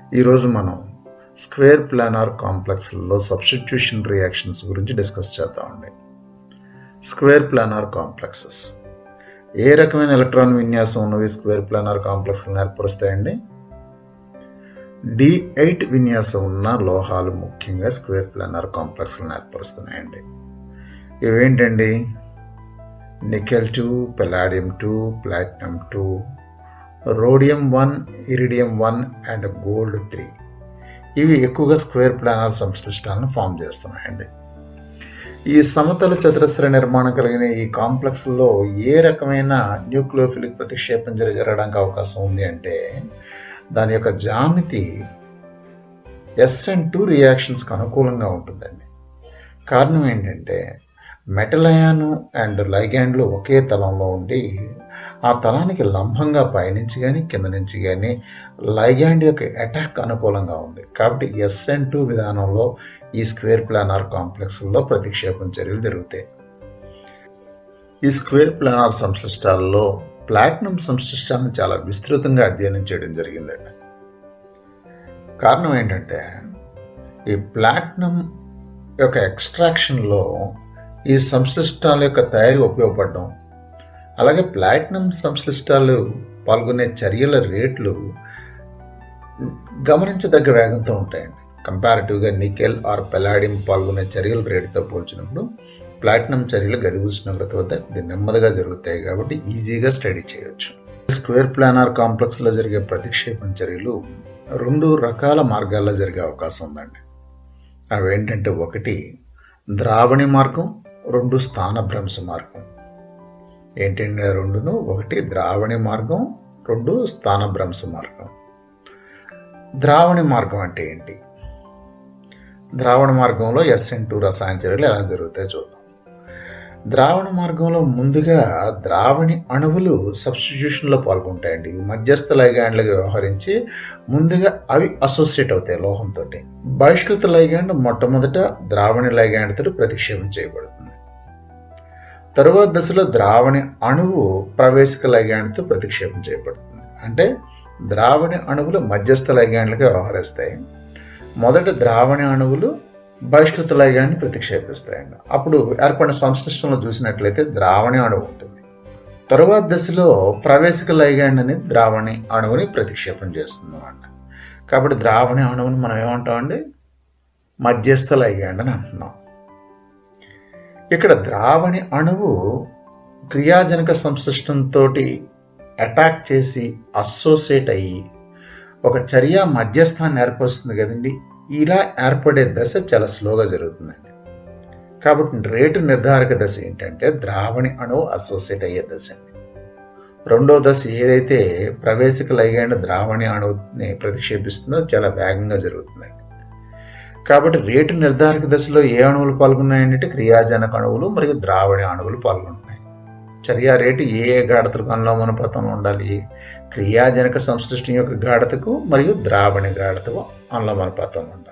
ఈరోజు మనం square planar కాంప్లెక్స్లలో సబ్స్టిట్యూషన్ రియాక్షన్స్ గురించి డిస్కస్ చేద్దామండి స్క్వేర్ ప్లానార్ కాంప్లెక్సెస్ ఏ రకమైన ఎలక్ట్రాన్ విన్యాసం ఉన్నవి స్క్వేర్ ప్లానార్ కాంప్లెక్స్లను ఏర్పరుస్తాయండి డి ఎయిట్ విన్యాసం ఉన్న లోహాలు ముఖ్యంగా స్క్వేర్ ప్లానార్ కాంప్లెక్స్లను ఏర్పరుస్తున్నాయండి ఇవేంటండి nickel two palladium two platinum two rhodium one iridium one and gold three ఇవి ఎక్కువగా స్క్వేర్ ప్లానార్ సంశ్లిష్టాలను ఫామ్ చేస్తున్నాయండి ఈ సమతల చతురస్ర నిర్మాణం కలిగిన ఈ కాంప్లెక్స్లో ఏ రకమైన న్యూక్లియోఫిలిక్ ప్రతిక్షేపం జరగడానికి అవకాశం ఉంది అంటే దాని యొక్క జామితి ఎస్ఎన్ టూ రియాక్షన్స్కి అనుకూలంగా ఉంటుందండి కారణం ఏంటంటే మెటల్ అయాను అండ్ లైగాండ్లు ఒకే తలంలో ఉండి ఆ తలానికి లంబంగా పైనుంచి కానీ కింద నుంచి కానీ లైగాండ్ యొక్క అటాక్ అనుకూలంగా ఉంది కాబట్టి ఎస్ఎన్ టూ విధానంలో ఈ స్క్వేర్ ప్లానార్ కాంప్లెక్స్లో ప్రతిక్షేపం చర్యలు జరుగుతాయి ఈ స్క్వేర్ ప్లానార్ సంశ్లిష్టాలలో ప్లాటినం సంశ్లిష్టాన్ని చాలా విస్తృతంగా అధ్యయనం చేయడం జరిగిందండి కారణం ఏంటంటే ఈ ప్లాటినం యొక్క ఎక్స్ట్రాక్షన్లో ఈ సంశ్లిష్టాల యొక్క తయారీ ఉపయోగపడడం అలాగే ప్లాటినం సంశ్లిష్టాలు పాల్గొనే చర్యల రేట్లు గమనించదగ్గ వేగంతో ఉంటాయండి కంపారిటివ్గా నికెల్ ఆర్ పెలాడియం పాల్గొనే చర్యల రేటుతో పోల్చినప్పుడు ప్లాటినం చర్యలు గది ఉష్ణోగ్రత వద్ద ఇది నెమ్మదిగా జరుగుతాయి కాబట్టి ఈజీగా స్టడీ చేయొచ్చు స్క్వేర్ ప్లానార్ కాంప్లెక్స్లో జరిగే ప్రతిక్షేపణ చర్యలు రెండు రకాల మార్గాల్లో జరిగే అవకాశం ఉందండి అవి ఏంటంటే ఒకటి ద్రావణి మార్గం రెండు స్థానభ్రంశ మార్గం ఏంటంటే రెండును ఒకటి ద్రావణి మార్గం రెండు స్థానభ్రంశ మార్గం ద్రావణి మార్గం అంటే ఏంటి ద్రావణ మార్గంలో ఎస్ఎన్ టూ రసాయన చర్యలు ఎలా జరుగుతాయో చూద్దాం ద్రావణ మార్గంలో ముందుగా ద్రావణి అణువులు సబ్స్టిట్యూషన్లో పాల్గొంటాయండి ఇవి మధ్యస్థ లైగాండ్లుగా వ్యవహరించి ముందుగా అవి అసోసియేట్ అవుతాయి లోహంతో బహిష్కృత లైగాండ్ మొట్టమొదట ద్రావణి లైగాండ్తో ప్రతిక్షేపం చేయబడుతుంది తరువాత దశలో ద్రావణి అణువు ప్రవేశిక లైగాండ్తో ప్రతిక్షేపం చేయబడుతుంది అంటే ద్రావణి అణువులు మధ్యస్థ లైగాండ్లుగా వ్యవహరిస్తాయి మొదట ద్రావణి అణువులు బహిష్కృత లైగాన్ని ప్రతిక్షేపిస్తాయండి అప్పుడు ఏర్పడిన సంశ్లిష్టంలో చూసినట్లయితే ద్రావణి అణువు ఉంటుంది తరువాత దశలో ప్రవేశిక లైగాండ్ అనేది ద్రావణి అణువుని ప్రతిక్షేపం చేస్తుంది అన్నమాట కాబట్టి ద్రావణి అణువుని మనం ఏమంటామండి మధ్యస్థ లైగాండ్ అని అంటున్నాం ఇక్కడ ద్రావణి అణువు క్రియాజనక సంశ్లిష్టంతో అటాక్ చేసి అసోసియేట్ అయ్యి ఒక చర్య మధ్యస్థాన్ని ఏర్పరుస్తుంది కదండి ఇలా ఏర్పడే దశ చాలా స్లోగా జరుగుతుందండి కాబట్టి రేటు నిర్ధారక దశ ఏంటంటే ద్రావణి అణువు అసోసియేట్ అయ్యే దశ రెండో దశ ఏదైతే ప్రవేశిక లైగాండ్ ద్రావణి అణువుని ప్రతిక్షేపిస్తుందో చాలా వేగంగా జరుగుతుందండి కాబట్టి రేటు నిర్ధారక దశలో ఏ అణువులు పాల్గొన్నాయంటే క్రియాజనక అణువులు మరియు ద్రావణి అణువులు పాల్గొంటున్నాయి చర్య రేటు ఏ ఏ గాఢతలకు అనులోమనపతంలో ఉండాలి క్రియాజనక సంశ్లిష్టి యొక్క గాఢతకు మరియు ద్రావణి గాఢతకు అనులోమనపతంలో ఉండాలి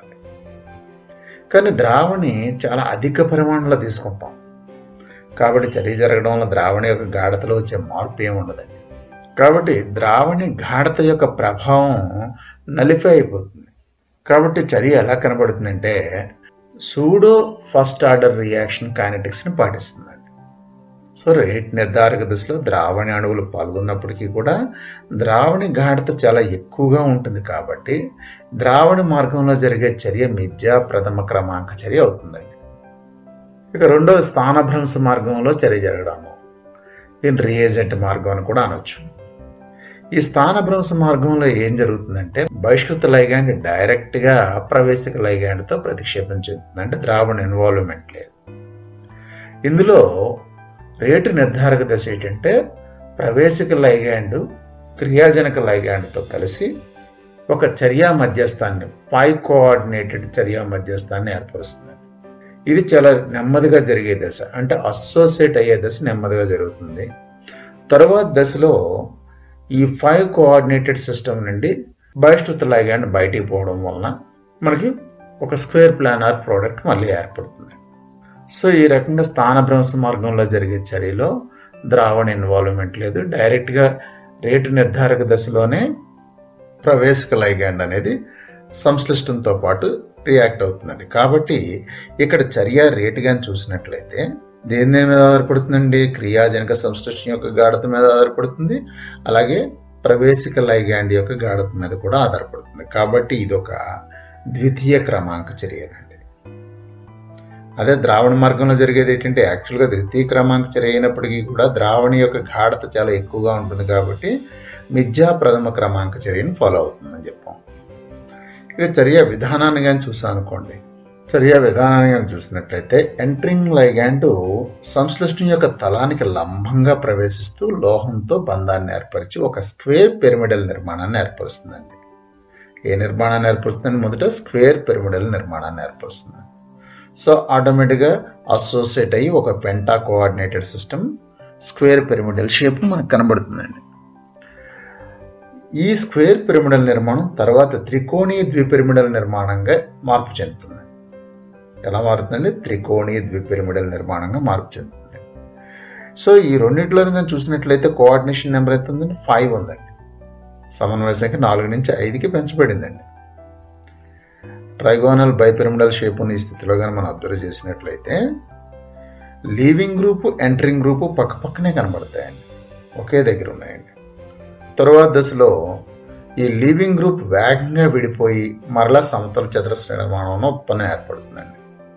కానీ ద్రావణి చాలా అధిక పరిమాణంలో తీసుకుంటాం కాబట్టి చర్య జరగడం వల్ల ద్రావణి యొక్క గాఢతలో వచ్చే మార్పు ఏమి ఉండదండి కాబట్టి ద్రావణి గాఢత యొక్క ప్రభావం నలిఫై అయిపోతుంది కాబట్టి చర్య ఎలా కనబడుతుందంటే సూడో ఫస్ట్ ఆర్డర్ రియాక్షన్ కైనటిక్స్ని పాటిస్తుందండి సో రేట్ నిర్ధారక దశలో ద్రావణి అణువులు పాల్గొన్నప్పటికీ కూడా ద్రావణి గాఢత చాలా ఎక్కువగా ఉంటుంది కాబట్టి ద్రావణి మార్గంలో జరిగే చర్య మిథ్యా ప్రథమ క్రమాంక చర్య అవుతుందండి ఇక రెండోది స్థానభ్రంశ మార్గంలో చర్య జరగడము దీని రియేజెంట్ మార్గం అని కూడా అనొచ్చు ఈ స్థానభ్రంశ మార్గంలో ఏం జరుగుతుందంటే బహిష్కృత లైగాండ్ డైరెక్ట్గా ప్రవేశిక లైగాండ్తో ప్రతిక్షేపం చెందుతుంది అంటే ద్రావణ ఇన్వాల్వ్మెంట్ లేదు ఇందులో రేటు నిర్ధారక దశ ఏంటంటే ప్రవేశిక లైగాండ్ క్రియాజనక లైగాండ్తో కలిసి ఒక చర్యా మధ్యస్థాన్ని ఫైవ్ కోఆర్డినేటెడ్ చర్యా మధ్యస్థాన్ని ఏర్పరుస్తుంది ఇది చాలా నెమ్మదిగా జరిగే దశ అంటే అసోసియేట్ అయ్యే దశ నెమ్మదిగా జరుగుతుంది తరువాత దశలో ఈ ఫైవ్ కోఆర్డినేటెడ్ సిస్టమ్ నుండి బహిష్కృత లైగాండ్ బయటికి పోవడం వలన మనకి ఒక స్క్వేర్ ప్లానార్ ప్రోడక్ట్ మళ్ళీ ఏర్పడుతుంది సో ఈ రకంగా స్థానభ్రంశ మార్గంలో జరిగే చర్యలో ద్రావణ ఇన్వాల్వ్మెంట్ లేదు డైరెక్ట్గా రేటు నిర్ధారక దశలోనే ప్రవేశక లైగాండ్ అనేది సంశ్లిష్టంతో పాటు రియాక్ట్ అవుతుందండి కాబట్టి ఇక్కడ చర్య రేటు కానీ చూసినట్లయితే దేని దేని మీద ఆధారపడుతుందండి క్రియాజనక సంశ్లిష్టం యొక్క గాఢత మీద ఆధారపడుతుంది అలాగే ప్రవేశిక లైగాండ్ యొక్క గాఢత మీద కూడా ఆధారపడుతుంది కాబట్టి ఇదొక ద్వితీయ క్రమాంక చర్యనండి అదే ద్రావణ మార్గంలో జరిగేది ఏంటంటే యాక్చువల్గా ద్వితీయ క్రమాంక చర్య అయినప్పటికీ కూడా ద్రావణి యొక్క గాఢత చాలా ఎక్కువగా ఉంటుంది కాబట్టి మిథ్యా ప్రథమ క్రమాంక చర్యని ఫాలో అవుతుందని చెప్పాం ఇక చర్య విధానాన్ని కానీ చూసాం అనుకోండి చర్య విధానాన్ని కానీ చూసినట్లయితే ఎంట్రింగ్ లైగాండ్ సంశ్లిష్టం యొక్క తలానికి లంబంగా ప్రవేశిస్తూ లోహంతో బంధాన్ని ఏర్పరిచి ఒక స్క్వేర్ పిరమిడల్ నిర్మాణాన్ని ఏర్పరుస్తుందండి ఏ నిర్మాణాన్ని ఏర్పరుస్తుందని మొదట స్క్వేర్ పిరమిడల్ నిర్మాణాన్ని ఏర్పరుస్తుంది సో ఆటోమేటిక్గా అసోసియేట్ అయ్యి ఒక penta coordinated system square pyramidal shape మనకు కనబడుతుందండి ఈ స్క్వేర్ పిరమిడల్ నిర్మాణం తర్వాత త్రికోణీయ ద్విపిరమిడల్ నిర్మాణంగా మార్పు చెందుతుంది ఎలా మారుతుందండి త్రికోణీయ ద్విపిరమిడల్ నిర్మాణంగా మార్పు చెందుతుంది సో ఈ రెండింటిలో కానీ చూసినట్లయితే కోఆర్డినేషన్ నెంబర్ ఎంత ఉందండి ఫైవ్ ఉందండి సమన్వయ సంఖ్య నాలుగు నుంచి ఐదుకి పెంచబడిందండి ట్రైగోనల్ బైపిరమిడల్ షేప్ ఉన్న ఈ స్థితిలో కానీ మనం అబ్జర్వ్ చేసినట్లయితే లీవింగ్ గ్రూపు ఎంటరింగ్ గ్రూపు పక్క పక్కనే కనబడతాయండి ఒకే దగ్గర ఉన్నాయండి తరువాత దశలో ఈ లీవింగ్ గ్రూప్ వేగంగా విడిపోయి మరలా సమతల చతురస్ర నిర్మాణంలో ఉత్పన్నం ఏర్పడుతుందండి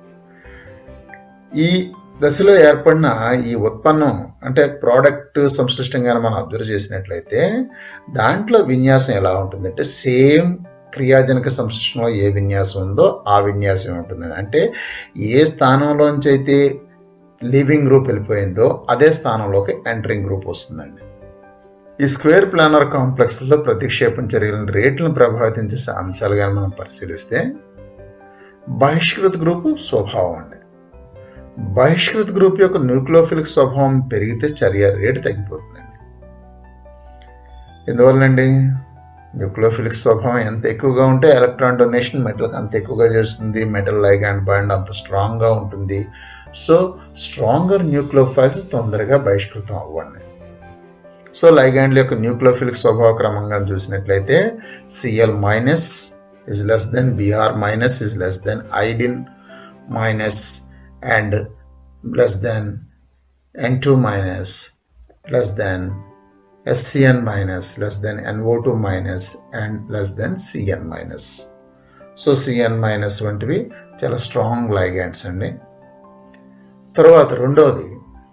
ఈ దశలో ఏర్పడిన ఈ ఉత్పన్నం అంటే ప్రోడక్ట్ సంశ్లిష్టంగా మనం అబ్జర్వ్ చేసినట్లయితే దాంట్లో విన్యాసం ఎలా ఉంటుందంటే సేమ్ క్రియాజనక సంశ్లిష్టంలో ఏ విన్యాసం ఉందో ఆ విన్యాసం ఉంటుందండి అంటే ఏ స్థానంలోంచి అయితే లివింగ్ గ్రూప్ వెళ్ళిపోయిందో అదే స్థానంలోకి ఎంటరింగ్ గ్రూప్ వస్తుందండి ఈ స్క్వేర్ ప్లానర్ కాంప్లెక్స్లో ప్రతిక్షేపం చర్యలను రేట్లను ప్రభావితం చేసే అంశాలుగా మనం పరిశీలిస్తే బహిష్కృత గ్రూపు స్వభావం అండి బహిష్కృత గ్రూప్ యొక్క న్యూక్లియోఫిలిక్ స్వభావం పెరిగితే చర్య రేటు తగ్గిపోతుందండి ఎందువల్లండి న్యూక్లియోఫిలిక్ స్వభావం ఎంత ఎక్కువగా ఉంటే ఎలక్ట్రాన్ డొనేషన్ మెటల్కి అంత ఎక్కువగా చేస్తుంది మెటల్ లైక్ అండ్ బాండ్ అంత స్ట్రాంగ్గా ఉంటుంది సో స్ట్రాంగర్ న్యూక్లియోఫైల్స్ తొందరగా బహిష్కృతం అవ్వండి సో లైగాండ్ల యొక్క న్యూక్లియోఫిలిక్ స్వభావ క్రమంగా చూసినట్లయితే CL minus is less than BR minus is less than iodine minus and less than N two minus less than SCN minus less than NO two minus and less than CN minus so CN minus వంటివి చాలా strong ligands అండి తర్వాత రెండవది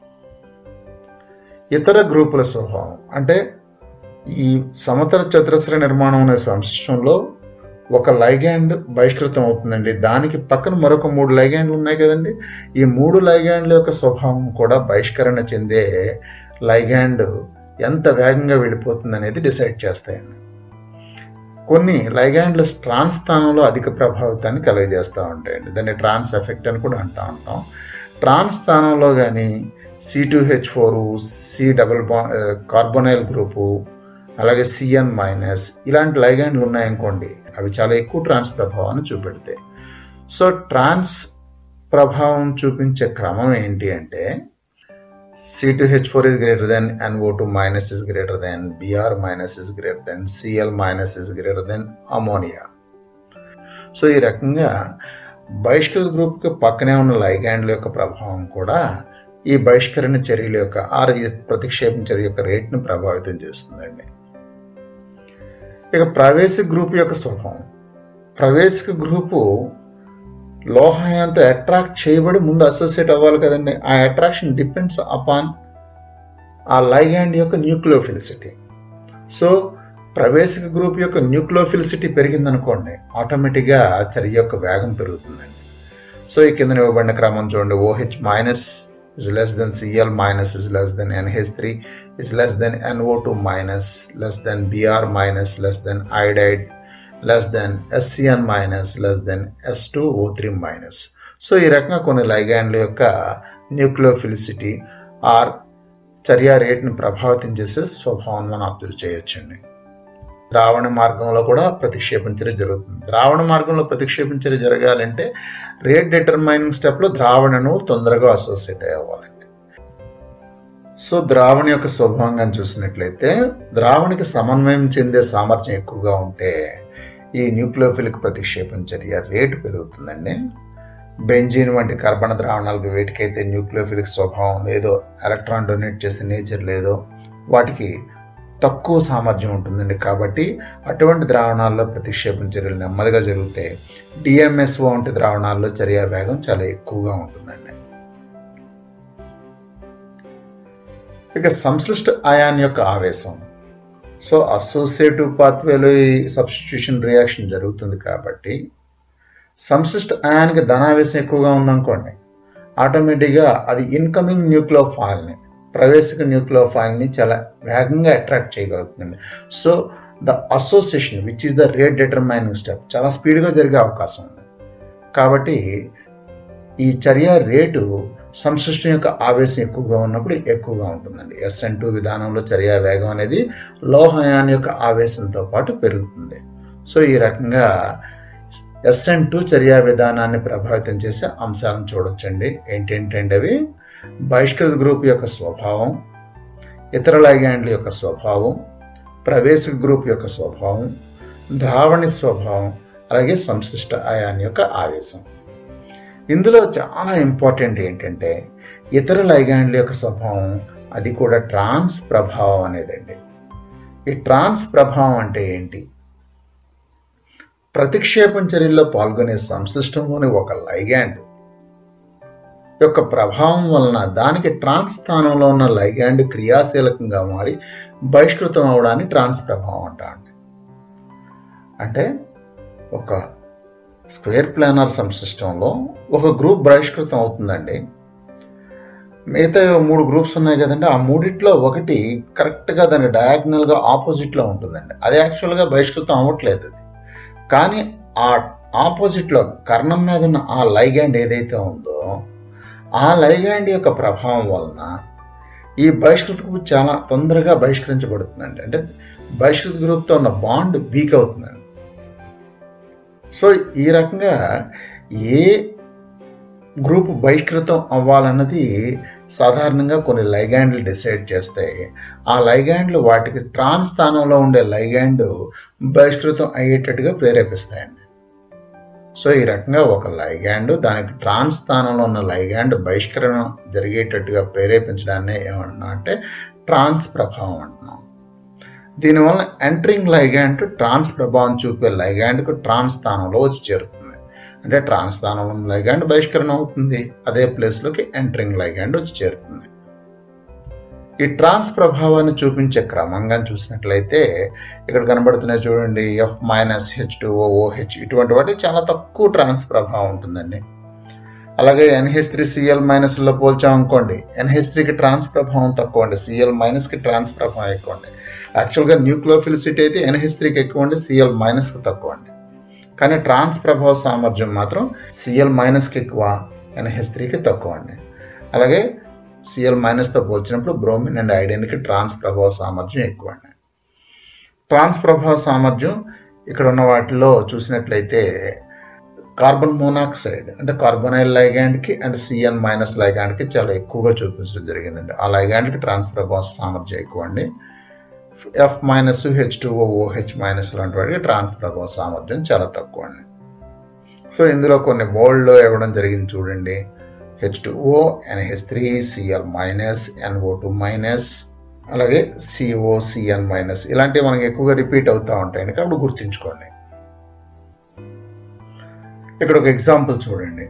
ఇతర గ్రూపుల స్వభావం అంటే ఈ సమతల చతురస్ర నిర్మాణం అనే సంశ్లిష్టంలో ఒక లైగాండ్ బహిష్కృతం అవుతుందండి దానికి పక్కన మరొక మూడు లైగాండ్లు ఉన్నాయి కదండి ఈ మూడు లైగాండ్ల యొక్క స్వభావం కూడా బహిష్కరణ చెందే లైగాండ్ ఎంత వేగంగా వెళ్ళిపోతుంది అనేది డిసైడ్ చేస్తాయండి కొన్ని లైగాండ్లు ట్రాన్స్ స్థానంలో అధిక ప్రభావితాన్ని కలుగజేస్తూ ఉంటాయండి దాన్ని ట్రాన్స్ ఎఫెక్ట్ అని కూడా అంటూ ఉంటాం ట్రాన్స్ స్థానంలో కానీ C two H four C double బా కార్బోనైల్ గ్రూపు అలాగే సిఎన్ మైనస్ ఇలాంటి లైగాండ్లు ఉన్నాయనుకోండి అవి చాలా ఎక్కువ ట్రాన్స్ ప్రభావాన్ని చూపెడతాయి సో ట్రాన్స్ ప్రభావం చూపించే క్రమం ఏంటి అంటే C two H four is greater than NO two minus is greater than BR minus is greater than CL minus is greater than ammonia so ఈ రకంగా బహిష్కృత గ్రూప్కి పక్కనే ఉన్న లైగాండ్ల యొక్క ప్రభావం కూడా ఈ బహిష్కరణ చర్యల యొక్క ఆర్ ఈ ప్రతిక్షేపణ చర్య యొక్క రేట్ను ప్రభావితం చేస్తుందండి ఇక ప్రవేశిక గ్రూప్ యొక్క స్వభావం ప్రవేశిక గ్రూపు లోహాయంతో అట్రాక్ట్ చేయబడి ముందు అసోసియేట్ అవ్వాలి కదండి ఆ అట్రాక్షన్ డిపెండ్స్ అపాన్ ఆ లైగాండ్ యొక్క న్యూక్లియోఫిలిసిటీ సో ప్రవేశిక గ్రూప్ యొక్క న్యూక్లియోఫిలిసిటీ పెరిగిందనుకోండి ఆటోమేటిక్గా చర్య యొక్క వేగం పెరుగుతుందండి సో ఈ కింద ఇవ్వబడిన క్రమం చూడండి OH minus is less than Cl minus is less than NH3 is less than NO2 minus less than Br minus less than iodide less than SCN minus less than S2O3 minus so ఈ రకంగా కొన్ని లైగాండ్ల యొక్క న్యూక్లియోఫిలిసిటీ are చర్య రేట్ని ప్రభావితం చేసే స్వభావం మనం observe చేయొచ్చండి ద్రావణ మార్గంలో కూడా ప్రతిక్షేపించడం జరుగుతుంది ద్రావణ మార్గంలో ప్రతిక్షేపించడం జరగాలంటే రేట్ డిటర్మైనింగ్ స్టెప్లో ద్రావణను తొందరగా అసోసియేట్ అవ్వాలండి సో ద్రావణి యొక్క స్వభావంగా చూసినట్లయితే ద్రావణికి సమన్వయం చెందే సామర్థ్యం ఎక్కువగా ఉంటే ఈ న్యూక్లియోఫిలిక్ ప్రతిక్షేపణ చర్య రేటు పెరుగుతుందండి బెంజీన్ వంటి కర్బన ద్రావణాలకు వేటికైతే న్యూక్లియోఫిలిక్ స్వభావం లేదో ఎలక్ట్రాన్ డొనేట్ చేసే నేచర్ లేదో వాటికి తక్కువ సామర్థ్యం ఉంటుందండి కాబట్టి అటువంటి ద్రావణాల్లో ప్రతిక్షేపణ చర్యలు నెమ్మదిగా జరుగుతాయి డిఎంఎస్ఓ వంటి ద్రావణాల్లో చర్య వేగం చాలా ఎక్కువగా ఉంటుందండి ఇక సంశ్లిష్ట అయాన్ యొక్క ఆవేశం సో అసోసియేటివ్ పాత్వేలో ఈ సబ్స్టిట్యూషన్ రియాక్షన్ జరుగుతుంది కాబట్టి సంశ్లిష్ట అయాన్కి ధనావేశం ఎక్కువగా ఉందనుకోండి ఆటోమేటిక్గా అది ఇన్కమింగ్ న్యూక్లియోఫాయిల్ని ప్రవేశిక న్యూక్లియోఫాయిల్ని చాలా వేగంగా అట్రాక్ట్ చేయగలుగుతుంది so the association which is the rate determining step చాలా స్పీడ్గా జరిగే అవకాశం ఉంది కాబట్టి ఈ చర్య రేటు సంశ్లిష్టం యొక్క ఆవేశం ఎక్కువగా ఉన్నప్పుడు ఎక్కువగా ఉంటుందండి ఎస్ఎన్ టూ విధానంలో చర్య వేగం అనేది లోహయాన్ యొక్క ఆవేశంతో పాటు పెరుగుతుంది సో ఈ రకంగా ఎస్ఎన్ టూ చర్యా విధానాన్ని ప్రభావితం చేసే అంశాలను చూడొచ్చండి ఏంటేంటంటే అవి బహిష్కృత గ్రూప్ యొక్క స్వభావం ఇతర లైగాండ్ల యొక్క స్వభావం ప్రవేశక గ్రూప్ యొక్క స్వభావం ద్రావణి స్వభావం అలాగే సంశ్లిష్ట అయాన్ యొక్క ఆవేశం ఇందులో చాలా ఇంపార్టెంట్ ఏంటంటే ఇతర లైగాండ్ల యొక్క స్వభావం అది కూడా ట్రాన్స్ ప్రభావం అనేదండి ఈ ట్రాన్స్ ప్రభావం అంటే ఏంటి ప్రతిక్షేపం చర్యల్లో పాల్గొనే సంశ్లిష్టంలోని ఒక లైగాండ్ యొక్క ప్రభావం వలన దానికి ట్రాన్స్ స్థానంలో ఉన్న లైగాండ్ క్రియాశీలకంగా మారి బహిష్కృతం అవడాన్ని ట్రాన్స్ ప్రభావం అంటారండి అంటే ఒక స్క్వేర్ ప్లానర్ సంసిస్టంలో ఒక గ్రూప్ బహిష్కృతం అవుతుందండి మిగతా మూడు గ్రూప్స్ ఉన్నాయి కదండి ఆ మూడిట్లో ఒకటి కరెక్ట్గా దాని డయాగ్నల్గా ఆపోజిట్లో ఉంటుందండి అది యాక్చువల్గా బహిష్కృతం అవ్వట్లేదు అది కానీ ఆ ఆపోజిట్లో కర్ణం మీద ఉన్న ఆ లైగాండ్ ఏదైతే ఉందో ఆ లైగాండ్ యొక్క ప్రభావం వలన ఈ బహిష్కృత గ్రూప్ చాలా తొందరగా బహిష్కరించబడుతుందండి అంటే బహిష్కృత గ్రూప్తో ఉన్న బాండ్ వీక్ అవుతుందండి సో ఈ రకంగా ఏ గ్రూప్ బహిష్కృతం అవ్వాలన్నది సాధారణంగా కొన్ని లైగాండ్లు డిసైడ్ చేస్తాయి ఆ లైగాండ్లు వాటికి ట్రాన్స్ స్థానంలో ఉండే లైగాండ్ బహిష్కృతం అయ్యేటట్టుగా ప్రేరేపిస్తాయండి సో ఈ రకంగా ఒక లైగాండ్ దానికి ట్రాన్స్ స్థానంలో ఉన్న లైగాండ్ బహిష్కరణ జరిగేటట్టుగా ప్రేరేపించడాన్ని ఏమన్నా అంటే ట్రాన్స్ ప్రభావం అంటున్నాం దీనివల్ల ఎంటరింగ్ లైగాండ్ ట్రాన్స్ ప్రభావం చూపే లైగాండ్కు ట్రాన్స్ స్థానంలో వచ్చి చేరుతుంది అంటే ట్రాన్స్ స్థానంలో ఉన్న లైగాండ్ బహిష్కరణ అవుతుంది అదే ప్లేస్లోకి ఎంటరింగ్ లైగాండ్ వచ్చి చేరుతుంది ఈ ట్రాన్స్ ప్రభావాన్ని చూపించే క్రమంగా చూసినట్లయితే ఇక్కడ కనబడుతున్నాయి చూడండి F minus H two OH ఇటువంటి వాటి చాలా తక్కువ ట్రాన్స్ ప్రభావం ఉంటుందండి అలాగే ఎన్హెచ్ త్రీ సిఎల్ మైనస్లో పోల్చామనుకోండి ఎన్హెచ్ త్రీకి ట్రాన్స్ ప్రభావం తక్కువ అండి సిఎల్ మైనస్కి ట్రాన్స్ ప్రభావం ఎక్కువ అండి యాక్చువల్గా న్యూక్లియోఫిలిసిటీ అయితే ఎన్హెచ్ త్రీకి ఎక్కువ అండి సిఎల్ మైనస్కి తక్కువ అండి కానీ ట్రాన్స్ ప్రభావ సామర్థ్యం మాత్రం సిఎల్ మైనస్కి ఎక్కువ ఎన్హెచ్ త్రీకి తక్కువ అండి అలాగే సిఎల్ మైనస్తో పోల్చినప్పుడు బ్రోమిన్ అండ్ ఐడిన్కి ట్రాన్స్ ప్రభావ సామర్థ్యం ఎక్కువ అండి ట్రాన్స్ ప్రభావ సామర్థ్యం ఇక్కడ ఉన్న వాటిలో చూసినట్లయితే కార్బన్ మోనాక్సైడ్ అంటే కార్బొనైల్ లైగాండ్కి అండ్ సిఎన్ మైనస్ లైగాండ్కి చాలా ఎక్కువగా చూపించడం జరిగిందండి ఆ లైగాండ్కి ట్రాన్స్ ప్రభావ సామర్థ్యం ఎక్కువ అండి F minus H two OH minus లాంటి వాటికి ట్రాన్స్ ప్రభావ సామర్థ్యం చాలా తక్కువ అండి సో ఇందులో కొన్ని బోల్డ్లో ఇవ్వడం జరిగింది చూడండి H two O NH three CL minus NO two minus అలాగే సిఓ సిఎన్ మైనస్ ఇలాంటివి మనకి ఎక్కువగా రిపీట్ అవుతూ ఉంటాయండి కాబట్టి గుర్తుంచుకోండి ఇక్కడ ఒక ఎగ్జాంపుల్ చూడండి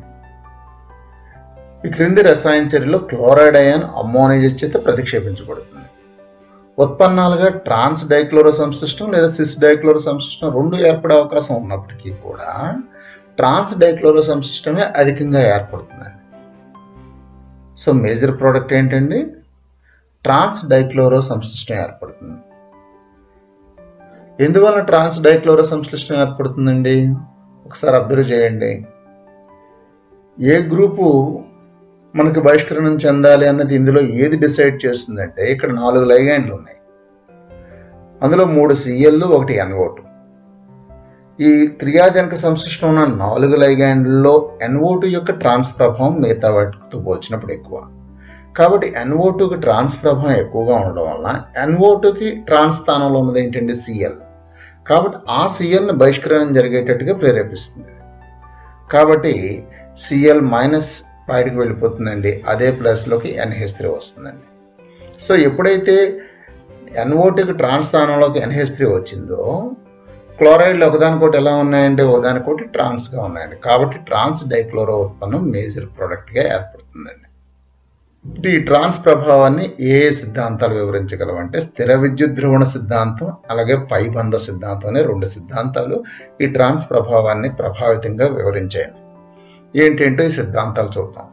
ఈ క్రింది రసాయన చర్యలో క్లోరైడ్ అయాన్ అమ్మోనియా చేత ప్రతిక్షేపించబడుతుంది ఉత్పన్నాలుగా ట్రాన్స్ డైక్లోరో సంశ్లిష్టం లేదా సిస్ డైక్లోరో సంశ్లిష్టం రెండు ఏర్పడే అవకాశం ఉన్నప్పటికీ కూడా ట్రాన్స్ డైక్లోరో సంశ్లిష్టమే అధికంగా ఏర్పడుతుందండి సో మేజర్ ప్రోడక్ట్ ఏంటండి ట్రాన్స్ డైక్లోరో సంశ్లిష్టం ఏర్పడుతుంది ఎందువల్ల ట్రాన్స్ డైక్లోరో సంశ్లిష్టం ఏర్పడుతుందండి ఒకసారి అబ్జర్వ్ చేయండి ఏ గ్రూపు మనకి బహిష్కరణం చెందాలి అన్నది ఇందులో ఏది డిసైడ్ చేస్తుందంటే ఇక్కడ నాలుగు లైగాండ్లు ఉన్నాయి అందులో మూడు సిఎల్ ఒకటి ఎన్ఓటు ఈ క్రియాజనక సంశ్లిష్టం ఉన్న నాలుగు లైగాండ్లలో ఎన్ఓటు యొక్క ట్రాన్స్ ప్రభావం మిగతా వాటితో పోల్చినప్పుడు ఎక్కువ కాబట్టి ఎన్ఓ టూకి ట్రాన్స్ ప్రభావం ఎక్కువగా ఉండడం వలన ఎన్ఓ టూకి ట్రాన్స్ స్థానంలో ఉన్నది ఏంటంటే సిఎల్ కాబట్టి ఆ సిఎల్ని బహిష్కరణ జరిగేటట్టుగా ప్రేరేపిస్తుంది కాబట్టి సిఎల్ మైనస్ బయటకు వెళ్ళిపోతుందండి అదే ప్లస్లోకి ఎన్హెచ్ త్రీ వస్తుందండి సో ఎప్పుడైతే ఎన్ఓటీకి ట్రాన్స్ స్థానంలోకి ఎన్హెచ్ త్రీ వచ్చిందో క్లోరైడ్లు ఒకదానికోటి ఎలా ఉన్నాయంటే ఒకదానికోటి ట్రాన్స్గా ఉన్నాయండి కాబట్టి ట్రాన్స్ డైక్లోరో ఉత్పన్నం మేజర్ ప్రోడక్ట్గా ఏర్పడుతుందండి ఈ ట్రాన్స్ ప్రభావాన్ని ఏ ఏ సిద్ధాంతాలు వివరించగలవంటే స్థిర విద్యుత్ ధ్రువణ సిద్ధాంతం అలాగే పైబంధ సిద్ధాంతం అనే రెండు సిద్ధాంతాలు ఈ ట్రాన్స్ ప్రభావాన్ని ప్రభావితంగా వివరించాయి ఏంటంటే ఈ సిద్ధాంతాలు చూద్దాం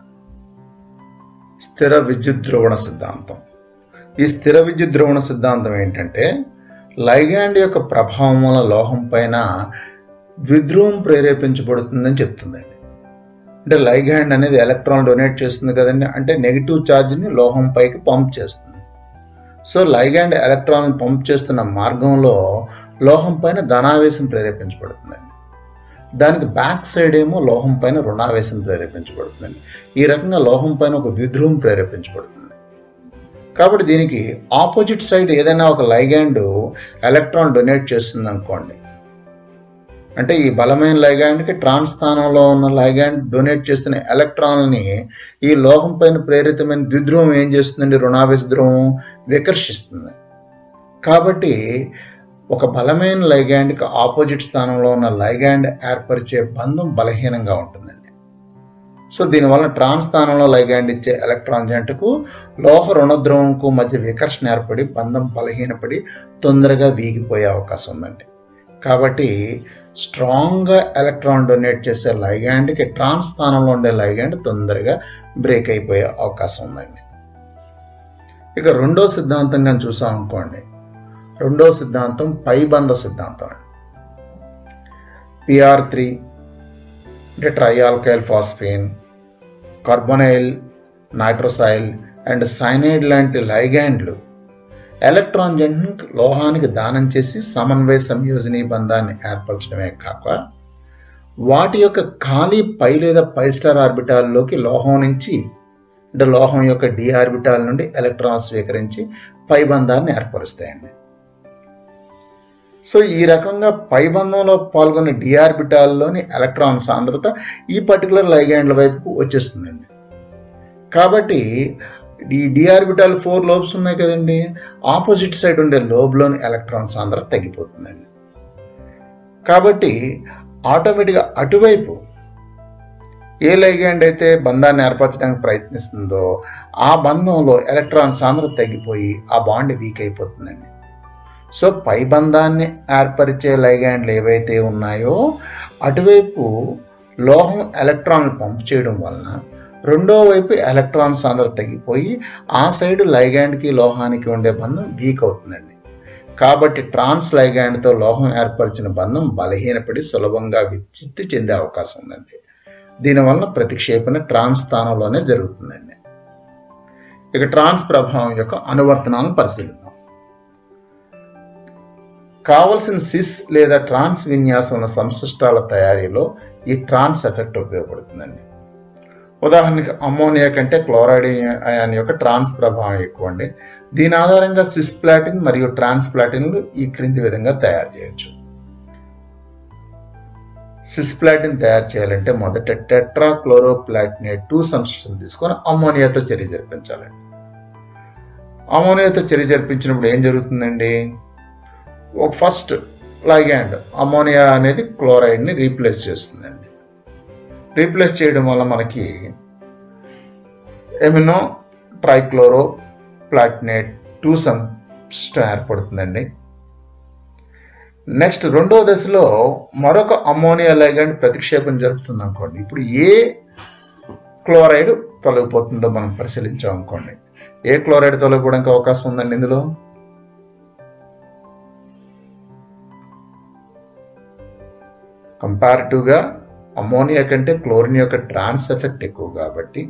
స్థిర విద్యుత్ ధ్రువణ సిద్ధాంతం ఈ స్థిర విద్యుత్ ధ్రువణ సిద్ధాంతం ఏంటంటే లైగాండ్ యొక్క ప్రభావం వల్ల లోహం పైన విద్రువం ప్రేరేపించబడుతుందని చెప్తుందండి అంటే లైగాండ్ అనేది ఎలక్ట్రాన్ డొనేట్ చేస్తుంది కదండి అంటే నెగిటివ్ ఛార్జ్ని లోహం పైకి పంప్ చేస్తుంది సో లైగాండ్ ఎలక్ట్రాన్ పంప్ చేస్తున్న మార్గంలో లోహం పైన ధనావేశం ప్రేరేపించబడుతుందండి దానికి బ్యాక్ సైడ్ ఏమో లోహం పైన రుణావేశం ప్రేరేపించబడుతుందండి ఈ రకంగా లోహం పైన ఒక ద్విధ్రువం ప్రేరేపించబడుతుంది కాబట్టి దీనికి ఆపోజిట్ సైడ్ ఏదైనా ఒక లైగాండ్ ఎలక్ట్రాన్ డొనేట్ చేస్తుంది అనుకోండి అంటే ఈ బలమైన లైగాండ్కి ట్రాన్స్ స్థానంలో ఉన్న లైగాండ్ డొనేట్ చేస్తున్న ఎలక్ట్రాన్ని ఈ లోహం పైన ప్రేరితమైన ద్విధ్రువం ఏం చేస్తుందండి రుణావేశ ధ్రువం వికర్షిస్తుంది కాబట్టి ఒక బలమైన లైగాండ్కి ఆపోజిట్ స్థానంలో ఉన్న లైగాండ్ ఏర్పరిచే బంధం బలహీనంగా ఉంటుందండి సో దీనివల్ల ట్రాన్స్ స్థానంలో లైగాండ్ ఇచ్చే ఎలక్ట్రాన్ జంటకు లోహ రుణద్రవంకు మధ్య వికర్షణ ఏర్పడి బంధం బలహీనపడి తొందరగా వీగిపోయే అవకాశం ఉందండి కాబట్టి స్ట్రాంగ్గా ఎలక్ట్రాన్ డొనేట్ చేసే లైగాండ్కి ట్రాన్స్ స్థానంలో ఉండే లైగాండ్ తొందరగా బ్రేక్ అయిపోయే అవకాశం ఉందండి ఇక రెండో సిద్ధాంతం కానీ చూసాం అనుకోండి రెండో సిద్ధాంతం పైబంధ సిద్ధాంతం అండి పిఆర్ త్రీ అంటే trialkyl phosphine carbonyl nitrosyl and cyanide లాంటి లైగాండ్లు ఎలక్ట్రాన్ జంట్ను లోహానికి దానం చేసి సమన్వయ సంయోజనీ బంధాన్ని ఏర్పరచడమే కాక వాటి యొక్క ఖాళీ పై లేదా పై స్టార్ ఆర్బిటాల్లోకి లోహం నుంచి అంటే లోహం యొక్క డి ఆర్బిటాల్ నుండి ఎలక్ట్రాన్ స్వీకరించి పై బంధాన్ని ఏర్పరుస్తాయండి సో ఈ రకంగా పైబంధంలో పాల్గొన్న డిఆర్బిటాల్లోని ఎలక్ట్రాన్ సాంద్రత ఈ పర్టికులర్ లైగాండ్ల వైపుకు వచ్చేస్తుందండి కాబట్టి ఈ డిఆర్బిటాల్ ఫోర్ లోబ్స్ ఉన్నాయి కదండి ఆపోజిట్ సైడ్ ఉండే లోబ్లోని ఎలక్ట్రాన్ సాంద్రత తగ్గిపోతుందండి కాబట్టి ఆటోమేటిక్గా అటువైపు ఏ లైగాండ్ అయితే బంధాన్ని ఏర్పరచడానికి ప్రయత్నిస్తుందో ఆ బంధంలో ఎలక్ట్రాన్ సాంద్రత తగ్గిపోయి ఆ బాండ్ వీక్ అయిపోతుందండి సో పై బంధాన్ని ఏర్పరిచే లైగాండ్లు ఏవైతే ఉన్నాయో అటువైపు లోహం ఎలక్ట్రాన్లు పంప్ చేయడం వలన రెండో వైపు ఎలక్ట్రాన్ సాంద్రత తగ్గిపోయి ఆ సైడ్ లైగాండ్కి లోహానికి ఉండే బంధం వీక్ అవుతుందండి కాబట్టి ట్రాన్స్ లైగాండ్తో లోహం ఏర్పరిచిన బంధం బలహీనపడి సులభంగా విచ్చిత్తి చెందే అవకాశం ఉందండి దీనివల్ల ప్రతిక్షేపణ ట్రాన్స్ స్థానంలోనే జరుగుతుందండి ఇక ట్రాన్స్ ప్రభావం యొక్క అనువర్తనాలను పరిశీలిద్దాం కావలసిన సిస్ లేదా ట్రాన్స్ విన్యాసం ఉన్న సంశిష్టాల తయారీలో ఈ ట్రాన్స్ ఎఫెక్ట్ ఉపయోగపడుతుందండి ఉదాహరణకి అమ్మోనియా కంటే క్లోరైడ్ అయాన్ యొక్క ట్రాన్స్ ప్రభావం ఎక్కువ అండి దీని ఆధారంగా సిస్ ప్లాటిన్ మరియు ట్రాన్స్ ప్లాటిన్లు ఈ క్రింది విధంగా తయారు చేయొచ్చు సిస్ ప్లాటిన్ తయారు చేయాలంటే మొదట టెట్రా క్లోరోప్లాటినేట్ టూ సంశ్లిష్టం తీసుకొని అమ్మోనియాతో చర్య జరిపించాలండి అమ్మోనియాతో చర్య జరిపించినప్పుడు ఏం జరుగుతుందండి ఒక ఫస్ట్ లైగాండ్ అమ్మోనియా అనేది క్లోరైడ్ని రీప్లేస్ చేస్తుందండి రీప్లేస్ చేయడం వల్ల మనకి ఎమినో ట్రైక్లోరో ప్లాటినేట్ టూ సంస్టం ఏర్పడుతుందండి నెక్స్ట్ రెండో దశలో మరొక అమ్మోనియా లైగాండ్ ప్రతిక్షేపం జరుపుతుంది అనుకోండి ఇప్పుడు ఏ క్లోరైడ్ తొలగిపోతుందో మనం పరిశీలించాం అనుకోండి ఏ క్లోరైడ్ తొలగిపోవడానికి అవకాశం ఉందండి ఇందులో కంపారిటివ్గా అమోనియా కంటే క్లోరిన్ యొక్క ట్రాన్స్ ఎఫెక్ట్ ఎక్కువ కాబట్టి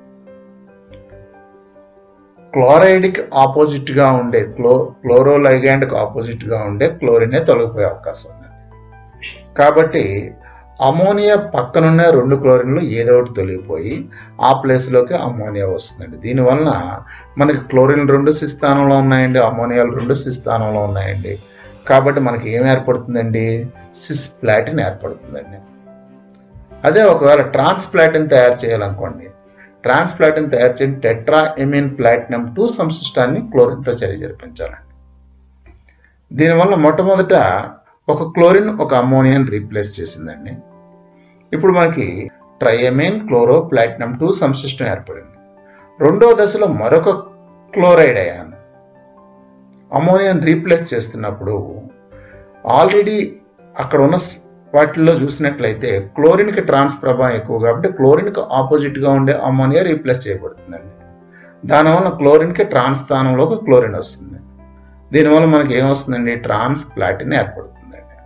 క్లోరైడ్కి ఆపోజిట్గా ఉండే క్లో క్లోరోలైగాండ్కి ఆపోజిట్గా ఉండే క్లోరినే తొలగిపోయే అవకాశం ఉంది కాబట్టి అమోనియా పక్కనున్న రెండు క్లోరిన్లు ఏదో ఒకటి తొలగిపోయి ఆ ప్లేస్లోకి అమోనియా వస్తుందండి దీనివలన మనకి క్లోరిన్ రెండు సి స్థానంలో ఉన్నాయండి అమోనియాలు రెండు సి స్థానంలో ఉన్నాయండి కాబట్టి మనకి ఏం ఏర్పడుతుందండి సిస్ ప్లాటిన్ ఏర్పడుతుందండి అదే ఒకవేళ ట్రాన్స్ప్లాటిన్ తయారు చేయాలనుకోండి ట్రాన్స్ప్లాటిన్ తయారు చేయని టెట్రా ఎమిన్ ప్లాటినం టూ సంశిష్టాన్ని క్లోరిన్తో చర్య జరిపించాలండి దీనివల్ల మొట్టమొదట ఒక క్లోరిన్ ఒక అమోనియాని రీప్లేస్ చేసిందండి ఇప్పుడు మనకి ట్రయమైన్ క్లోరో ప్లాటినం టూ సంశిష్టం ఏర్పడింది రెండో దశలో మరొక క్లోరైడ్ అయాన్ అమోనియాని రీప్లేస్ చేస్తున్నప్పుడు ఆల్రెడీ అక్కడ ఉన్న స్- వాటిల్లో చూసినట్లయితే క్లోరిన్కి ట్రాన్స్ ప్రభావం ఎక్కువ కాబట్టి క్లోరిన్కి ఆపోజిట్గా ఉండే అమోనియా రీప్లేస్ చేయబడుతుందండి దానివల్ల క్లోరిన్కి ట్రాన్స్ స్థానంలోకి క్లోరిన్ వస్తుంది దీనివల్ల మనకి ఏమొస్తుందండి ట్రాన్స్ ప్లాటిన్ ఏర్పడుతుందండి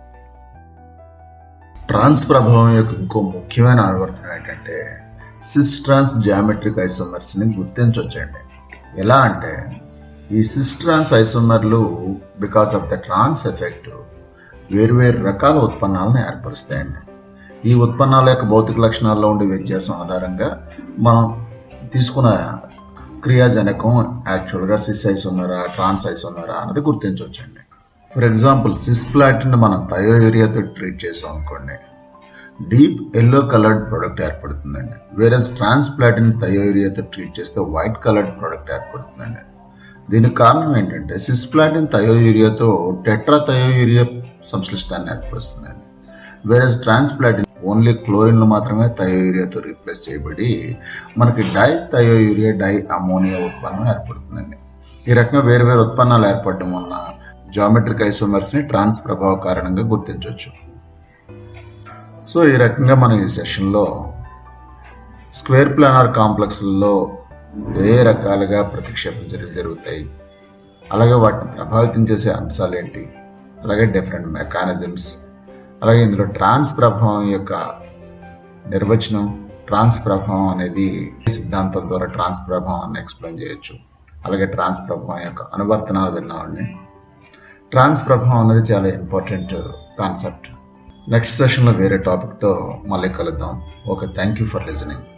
ట్రాన్స్ ప్రభావం యొక్క ఇంకో ముఖ్యమైన అనువర్తనం ఏంటంటే సిస్ ట్రాన్స్ జామెట్రిక్ ఐసోమర్స్ని గుర్తించవచ్చండి ఎలా అంటే ఈ సిస్ ట్రాన్స్ ఐసోమర్లు because of the trans effect వేరువేరు రకాల ఉత్పన్నాలను ఏర్పరుస్తాయండి ఈ ఉత్పన్నాల యొక్క భౌతిక లక్షణాల్లో ఉండే వ్యత్యాసం ఆధారంగా మనం తీసుకున్న క్రియాజనకం యాక్చువల్గా సిస్ ఐసోమరా ట్రాన్స్ ఐసోమరా అన్నది గుర్తించవచ్చండి ఫర్ ఎగ్జాంపుల్ సిస్ ప్లాటిన్ మనం థయో ఏరియాతో ట్రీట్ చేసాం అనుకోండి డీప్ ఎల్లో కలర్డ్ ప్రోడక్ట్ ఏర్పడుతుందండి వేరే ట్రాన్స్ ప్లాటిన్ థయో ఏరియాతో ట్రీట్ చేస్తే వైట్ కలర్డ్ ప్రోడక్ట్ ఏర్పడుతుందండి దీనికి కారణం ఏంటంటే సిస్ ప్లాటిన్ థయో ఏరియాతో టెట్రా థయో ఏరియా సంశ్లిష్టాన్ని ఏర్పరుస్తుందండి వేరే ట్రాన్స్ ప్లాటిన్ ఓన్లీ క్లోరిన్లు మాత్రమే థయో ఏరియాతో రీప్లేస్ చేయబడి మనకి di thiourea di ammonia ఉత్పన్నం ఏర్పడుతుందండి ఈ రకంగా వేరు వేరు ఉత్పన్నాలు ఏర్పడడం వలన జామెట్రిక్ ఐసోమర్స్ని ట్రాన్స్ ప్రభావ కారణంగా గుర్తించవచ్చు సో ఈ రకంగా మనం ఈ సెషన్లో స్క్వేర్ ప్లానార్ కాంప్లెక్స్లలో ఏ రకాలుగా ప్రతిక్షేపణ చర్యలు జరుగుతాయి అలాగే వాటిని ప్రభావితం చేసే అంశాలు ఏంటి అలాగే డిఫరెంట్ మెకానిజమ్స్ అలాగే ఇందులో ట్రాన్స్ ప్రభావం యొక్క నిర్వచనం ట్రాన్స్ ప్రభావం అనేది సిద్ధాంతం ద్వారా ట్రాన్స్ ప్రభావాన్ని ఎక్స్ప్లెయిన్ చేయొచ్చు అలాగే ట్రాన్స్ ప్రభావం యొక్క అనువర్తనాలు విన్నామండి ట్రాన్స్ ప్రభావం అనేది చాలా ఇంపార్టెంట్ కాన్సెప్ట్ నెక్స్ట్ సెషన్లో వేరే టాపిక్తో మళ్ళీ కలుద్దాం okay thank you for listening